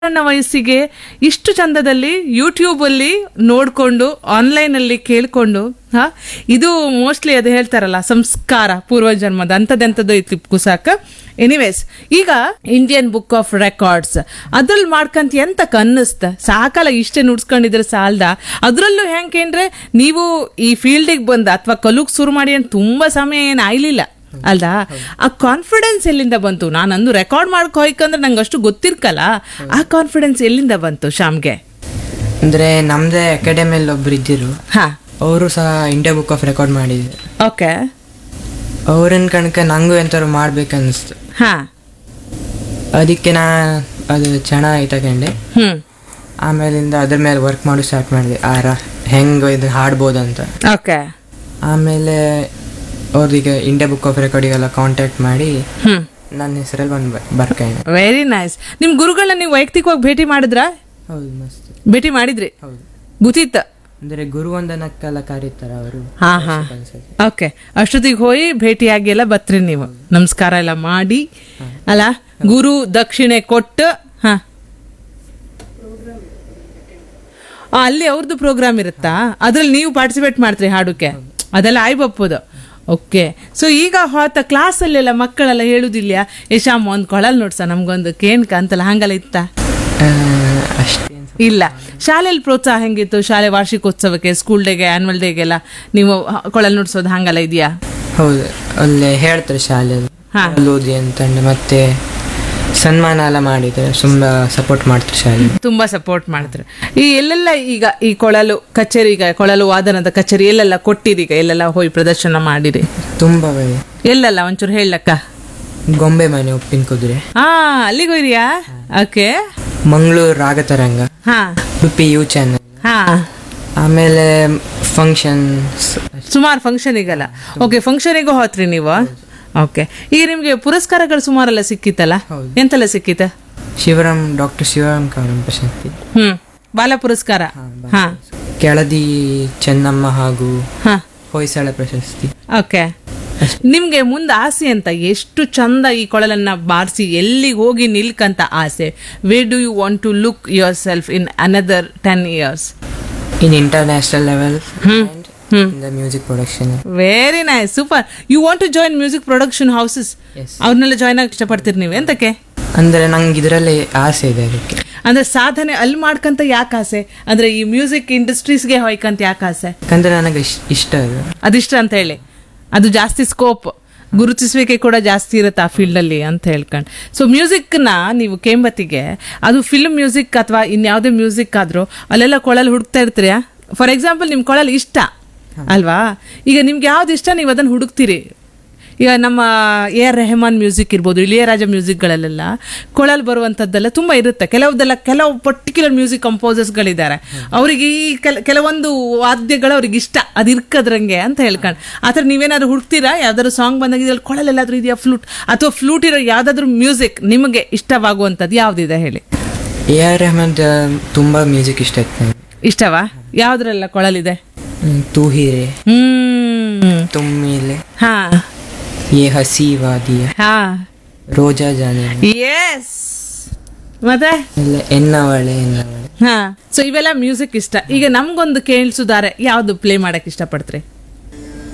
ಸಣ್ಣ ವಯಸ್ಸಿಗೆ ಇಷ್ಟು ಚಂದದಲ್ಲಿ ಯೂಟ್ಯೂಬ್ ಅಲ್ಲಿ ನೋಡ್ಕೊಂಡು ಆನ್ಲೈನ್ ಅಲ್ಲಿ ಕೇಳ್ಕೊಂಡು ಹಾ ಇದು ಮೋಸ್ಟ್ಲಿ ಅದು ಹೇಳ್ತಾರಲ್ಲ ಸಂಸ್ಕಾರ ಪೂರ್ವಜನ್ಮದ ಅಂಥದ್ದೆಂಥದ್ದು ಇತ್ತು ಕುಸಾಕ ಎನಿವೇಸ್ ಈಗ ಇಂಡಿಯನ್ ಬುಕ್ ಆಫ್ ರೆಕಾರ್ಡ್ಸ್ ಅದ್ರಲ್ಲಿ ಮಾಡ್ಕಂತ ಎಂತಕ್ ಅನ್ನಿಸ್ತ ಸಾಕಲ್ಲ ಇಷ್ಟೇ ನುಡ್ಸ್ಕೊಂಡಿದ್ರೆ ಸಾಲ್ದ ಅದ್ರಲ್ಲೂ ಹೆಂಗೇನ್ರೆ ನೀವು ಈ ಫೀಲ್ಡಿಗೆ ಬಂದ ಅಥವಾ ಕಲುಗ್ ಶುರು ಮಾಡಿ ಅಂತ ತುಂಬಾ ಸಮಯ ಏನು ಆಯ್ಲಿಲ್ಲ ಅಲ್ದಾ ಆ ಕಾನ್ಫಿಡೆನ್ಸ್ ಎಲ್ಲಿಂದ ಬಂತು ನಾನಂದು ರೆಕಾರ್ಡ್ ಮಾಡ್ಕೊ ಹೋಯ್ಕಂದ್ರೆ ನಂಗೆ ಅಷ್ಟು ಗೊತ್ತಿರ್ಕಲ್ಲ ಆ ಕಾನ್ಫಿಡೆನ್ಸ್ ಎಲ್ಲಿಂದ ಬಂತು ಶ್ಯಾಮ್ಗೆ ಅಂದ್ರೆ ನಮ್ದೇ ಅಕಾಡೆಮಿಯಲ್ಲಿ ಒಬ್ರು ಇದ್ದಿರು ಹಾ ಅವರು ಸಹ ಇಂಡಿಯಾ ಬುಕ್ ಆಫ್ ರೆಕಾರ್ಡ್ ಮಾಡಿದ್ರು ಓಕೆ ಅವ್ರನ್ನ ಕಣಕ ನಂಗೂ ಎಂತಾರು ಮಾಡ್ಬೇಕನ್ನಿಸ್ತು ಹಾ ಅದಕ್ಕೆ ನಾ ಅದು ಚೆನ್ನಾಗಿ ತಗೊಂಡೆ ಹ್ಮ್ ಆಮೇಲಿಂದ ಅದ್ರ ಮೇಲೆ ವರ್ಕ್ ಮಾಡಿ ಸ್ಟಾರ್ಟ್ ಮಾಡಿದೆ ಆರ ಹೆಂಗೆ ಇದು ಹಾಡ್ಬೋದಂತ ಓಕೆ ಆಮೇಲೆ ಅವ್ರಿಗೆ ಇಂಡಿಯಾ ಬುಕ್ ಆಫ್ ರೆಕಾರ್ಡಿಗೆಲ್ಲ ಕಾಂಟ್ಯಾಕ್ಟ್ ಮಾಡಿ ಹ್ಮ್ ನನ್ನ ಹೆಸರಲ್ಲಿ ಬಂದು ಬರ್ಕೊಂಡೆ ವೆರಿ ನೈಸ್ ನಿಮ್ ಗುರುಗಳನ್ನ ನೀವು ವೈಯಕ್ತಿಕವಾಗಿ ಭೇಟಿ ಮಾಡಿದ್ರಾ ಹೌದು ಮಸ್ತ್ ಭೇಟಿ ಮಾಡಿದ್ರಿ ಹೌದು ಗೊತ್ತಿತ್ತ ಅಂದ್ರೆ ಗುರುವಂದನಕ್ಕೆಲ್ಲ ಕರೀತಾರ ಅವರು ಹಾ ಹಾ ಓಕೆ ಅಷ್ಟೊತ್ತಿಗೆ ಹೋಗಿ ಭೇಟಿಯಾಗಿ ಎಲ್ಲ ಬತ್ರಿ ನೀವು ನಮಸ್ಕಾರ ಎಲ್ಲ ಮಾಡಿ ಅಲ್ಲ ಗುರು ದಕ್ಷಿಣೆ ಕೊಟ್ಟು ಹಾ ಆ, ಅಲ್ಲಿ ಅವ್ರದ್ದು ಪ್ರೋಗ್ರಾಮ್ ಇರುತ್ತಾ ಅದ್ರಲ್ಲಿ ನೀವು ಪಾರ್ಟಿಸಿಪೇಟ್ ಮಾಡ್ತೀರಿ ಹಾಡುಕ್ಕೆ ಅದೆಲ್ಲ ಆಯ್ಬಪ್ಪದು ಓಕೆ ಸೊ ಈಗ ಹೋತ ಕ್ಲಾಸಲ್ಲೆಲ್ಲ ಮಕ್ಕಳೆಲ್ಲ ಹೇಳುದಿಲ್ಲ ಯಶಾಮ್ ಒಂದ್ ಕೊಳಲ್ ನೋಡ್ಸ ನಮ್ಗೊಂದು ಕೇನ್ಕ ಅಂತಲ್ಲ ಹಂಗೆಲ್ಲ ಇತ್ತ ಅಷ್ಟೇ ಇಲ್ಲ ಶಾಲೆಯಲ್ಲಿ ಪ್ರೋತ್ಸಾಹ ಹೆಂಗಿತ್ತು ಶಾಲೆ ವಾರ್ಷಿಕೋತ್ಸವಕ್ಕೆ ಸ್ಕೂಲ್ ಡೇಗೆ ಆನ್ಯುವಲ್ ಡೇಗೆಲ್ಲ ನೀವು ಹ- ಕೊಳಲ್ ನುಡ್ಸೋದು ಹಂಗೆಲ್ಲ ಇದೆಯಾ ಹೌದು ಅಲ್ಲೇ ಹೇಳ್ತಾರೆ ಶಾಲೆಯಲ್ಲಿ ಹಾ. ಅಲ್ಲಿ ಓದಿ ಅಂತಂದು ಮತ್ತೆ ಸನ್ಮಾನ ಎಲ್ಲ ಮಾಡಿದ್ರೆ ತುಂಬಾ ಸಪೋರ್ಟ್ ಮಾಡ್ತಾರೆ ಶಾಲೆ ತುಂಬಾ ಸಪೋರ್ಟ್ ಮಾಡ್ತಾರೆ ಈ ಎಲ್ಲೆಲ್ಲ ಈಗ ಈ ಕೊಳಲು ಕಚೇರಿ ಈಗ ಕೊಳಲು ವಾದನದ ಕಚೇರಿ ಎಲ್ಲೆಲ್ಲ ಕೊಟ್ಟಿರಿ ಈಗ ಎಲ್ಲೆಲ್ಲ ಹೋಗಿ ಪ್ರದರ್ಶನ ಮಾಡಿರಿ ತುಂಬಾ ಬಗೆ. ಎಲ್ಲೆಲ್ಲ ಒಂಚೂರು ಹೇಳಕ್ಕ ಗೊಂಬೆ ಮನೆ ಉಪ್ಪಿನ ಕುದುರೆ ಹಾ ಅಲ್ಲಿಗೆ ಹೋಯ್ರಿಯಾ ಓಕೆ ಮಂಗಳೂರು ರಾಗತರಂಗ ಹಾ ಉಡುಪಿ ಯು ಚಾನಲ್ ಹಾ ಆಮೇಲೆ ಫಂಕ್ಷನ್ಸ್ ಸುಮಾರು ಫಂಕ್ಷನಿಗಲ್ಲ ಓಕೆ ಫಂಕ್ಷನಿಗೂ ಹೋತ್ರಿ ನೀವು ಓಕೆ ಈಗ ನಿಮ್ಗೆ ಪುರಸ್ಕಾರಗಳು ಸುಮಾರೆಲ್ಲ ಸಿಕ್ಕಿತ್ತಲ್ಲ ಹೌದು. ಎಂತೆಲ್ಲ ಸಿಕ್ಕಿತ್ತ ಶಿವರಾಮ್ ಡಾಕ್ಟರ್ ಶಿವರಾಮ್ ಕಾರಂ ಪ್ರಶಸ್ತಿ ಹ್ಮ್ ಬಾಲ ಪುರಸ್ಕಾರ ಹಾ ಕೆಳದಿ ಚೆನ್ನಮ್ಮ ಹಾಗೂ ಹಾ ಹೊಯ್ಸಳ ಪ್ರಶಸ್ತಿ ಓಕೆ ನಿಮ್ಗೆ ಮುಂದೆ ಆಸೆ ಅಂತ ಎಷ್ಟು ಚಂದ ಈ ಕೊಳಲನ್ನ ಬಾರಿಸಿ ಎಲ್ಲಿಗೆ ಹೋಗಿ ನಿಲ್ಕಂತ ಆಸೆ where do you want to look yourself in another ten years in international level hmm in the music production very nice super you want to join music production houses Yes. ಅವ್ರನ್ನೆಲ್ಲ join ಆಗಿ ಇಷ್ಟಪಡ್ತೀರಿ ನೀವು ಎಂತಕ್ಕೆ ಅಂದ್ರೆ ನಂಗೆ ಇದರಲ್ಲಿ ಆಸೆ ಇದೆ ಅದಕ್ಕೆ ಅಂದ್ರೆ ಸಾಧನೆ ಅಲ್ಲಿ ಮಾಡ್ಕಂತ ಯಾಕೆ ಆಸೆ ಅಂದ್ರೆ ಈ ಮ್ಯೂಸಿಕ್ ಇಂಡಸ್ಟ್ರೀಸ್ಗೆ ಹೋಯ್ಕಂತ ಯಾಕೆ ಆಸೆ ಯಾಕಂದ್ರೆ ನನಗೆ ಇಷ್ಟ- ಇಷ್ಟ ಅದು ಅದಿಷ್ಟ ಅಂತ ಹೇಳಿ ಅದು ಜಾಸ್ತಿ ಸ್ಕೋಪ್ ಗುರುತಿಸುವಿಕೆ ಕೂಡ ಜಾಸ್ತಿ ಇರುತ್ತೆ ಆ ಫೀಲ್ಡಲ್ಲಿ ಅಂತ ಹೇಳ್ಕೊಂಡು ಸೊ ಮ್ಯೂಸಿಕ್ನ ನೀವು ಕೇಂಬತ್ತಿಗೆ ಅದು ಫಿಲ್ಮ್ ಮ್ಯೂಸಿಕ್ ಅಥವಾ ಇನ್ಯಾವುದೇ ಮ್ಯೂಸಿಕ್ ಆದರೂ ಅಲ್ಲೆಲ್ಲ ಕೊಳಲು ಹುಡುಕ್ತಾ ಇರ್ತೀರಾ ಫಾರ್ ಎಕ್ಸಾಂಪಲ್ ನಿಮ್ಮ ಕೊಳಲು ಇಷ್ಟ ಅಲ್ವಾ ಈಗ ನಿಮ್ಗೆ ಯಾವ್ದು ಇಷ್ಟ ನೀವು ಅದನ್ನು ಹುಡುಕ್ತೀರಿ ಈಗ ನಮ್ಮ ಎ ಆರ್ ರೆಹಮಾನ್ ಮ್ಯೂಸಿಕ್ ಇರ್ಬೋದು ಇಳಿಯರಾಜ ಮ್ಯೂಸಿಕ್ಗಳಲ್ಲೆಲ್ಲ ಕೊಳಲ್ ಬರುವಂಥದ್ದೆಲ್ಲ ತುಂಬ ಇರುತ್ತೆ ಕೆಲವ್ದೆಲ್ಲ ಕೆಲವು ಪರ್ಟಿಕ್ಯುಲರ್ ಮ್ಯೂಸಿಕ್ ಕಂಪೋಸರ್ಸ್ಗಳಿದ್ದಾರೆ ಅವರಿಗೆ ಈ ಕೆಲ ಕೆಲವೊಂದು ವಾದ್ಯಗಳು ಅವ್ರಿಗೆ ಇಷ್ಟ ಅದು ಇರ್ಕದ್ರಂಗೆ ಅಂತ ಹೇಳ್ಕೊಂಡು ಆ ಥರ ನೀವೇನಾದ್ರು ಹುಡ್ಕ್ತೀರಾ ಯಾವ್ದಾದ್ರು ಸಾಂಗ್ ಬಂದಾಗ ಇದ್ರಲ್ಲಿ ಕೊಳಲೆಲ್ಲಾದ್ರೂ ಇದೆಯಾ ಫ್ಲೂಟ್ ಅಥವಾ ಫ್ಲೂಟ್ ಇರೋ ಯಾವ್ದಾದ್ರು ಮ್ಯೂಸಿಕ್ ನಿಮಗೆ ಇಷ್ಟವಾಗುವಂಥದ್ದು ಯಾವುದಿದೆ ಹೇಳಿ ಎ ಆರ್ ರೆಹಮಾನ್ ತುಂಬಾ ಮ್ಯೂಸಿಕ್ ಇಷ್ಟ ಆಯ್ತು ನನಗೆ ಇಷ್ಟವಾ ಯಾವ್ದ್ರೆಲ್ಲ ಕೊಳಲಿದೆ ಹ್ಮ್, ತೂ ಹೀರೆ ಹ್ಮ್ ತುಮ್ಮಿಲೆ ಹಾ ಯೇ ಹಸಿ ವಾದಿಯ ಹಾ ರೋಜಾ ಜಾನೆ ಎಸ್ ಮತ್ತೆ ಎಲ್ಲ ಎನ್ನವಳೆ ಎನ್ನವಳೆ ಹಾ ಸೊ ಇವೆಲ್ಲ ಮ್ಯೂಸಿಕ್ ಇಷ್ಟ ಈಗ ನಮ್ಗೊಂದು ಕೇಳಿಸುದಾರೆ ಯಾವ್ದು ಪ್ಲೇ ಮಾಡಕ್ ಇಷ್ಟಪಡ್ತೀರಿ